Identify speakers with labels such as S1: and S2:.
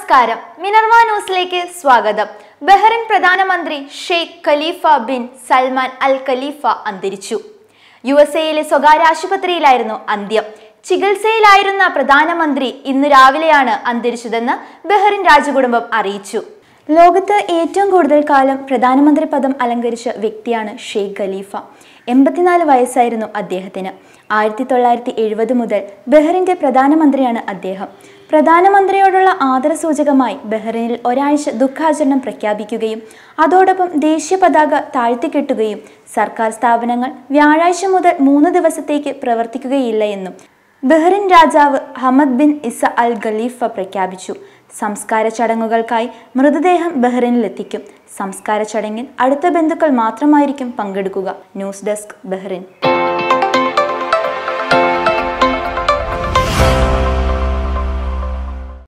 S1: നമസ്കാരം മിനർവ ന്യൂസിലേക്ക് സ്വാഗതം ബഹ്റിൻ പ്രധാനമന്ത്രി Sheikh Khalifa bin Salman Al Khalifa അന്തരിച്ചു യു എസ് എയിലെ സ്വകാര്യ ആശുപത്രിയിലായിരുന്നു അന്ത്യം ചികിത്സയിലായിരുന്ന പ്രധാനമന്ത്രി ഇന്ന് രാവിലെയാണ് അന്തരിച്ചതെന്ന് ബഹ്റിൻ രാജകുടുംബം അറിയിച്ചു ലോകത്ത് ഏറ്റവും കൂടുതൽ കാലം പ്രധാനമന്ത്രി പദം അലങ്കരിച്ച വ്യക്തിയാണ് ഷെയ്ഖ് ഖലീഫ എൺപത്തിനാല് വയസ്സായിരുന്നു അദ്ദേഹത്തിന് ആയിരത്തി തൊള്ളായിരത്തി എഴുപത് മുതൽ ബഹ്റിന്റെ പ്രധാനമന്ത്രിയാണ് അദ്ദേഹം പ്രധാനമന്ത്രിയോടുള്ള ആദരസൂചകമായി ബഹ്റിനിൽ ഒരാഴ്ച ദുഃഖാചരണം പ്രഖ്യാപിക്കുകയും അതോടൊപ്പം ദേശീയ പതാക താഴ്ത്തിക്കെട്ടുകയും സർക്കാർ സ്ഥാപനങ്ങൾ വ്യാഴാഴ്ച മുതൽ മൂന്ന് ദിവസത്തേക്ക് പ്രവർത്തിക്കുകയില്ല എന്നും ബഹ്റിൻ രാജാവ് Hamad bin Isa Al Khalifa പ്രഖ്യാപിച്ചു സംസ്കാര ചടങ്ങുകൾക്കായി മൃതദേഹം ബഹ്റിനിലെത്തിക്കും സംസ്കാര ചടങ്ങിൽ അടുത്ത ബന്ധുക്കൾ മാത്രമായിരിക്കും പങ്കെടുക്കുക ന്യൂസ് ഡെസ്ക് ബഹ്റിൻ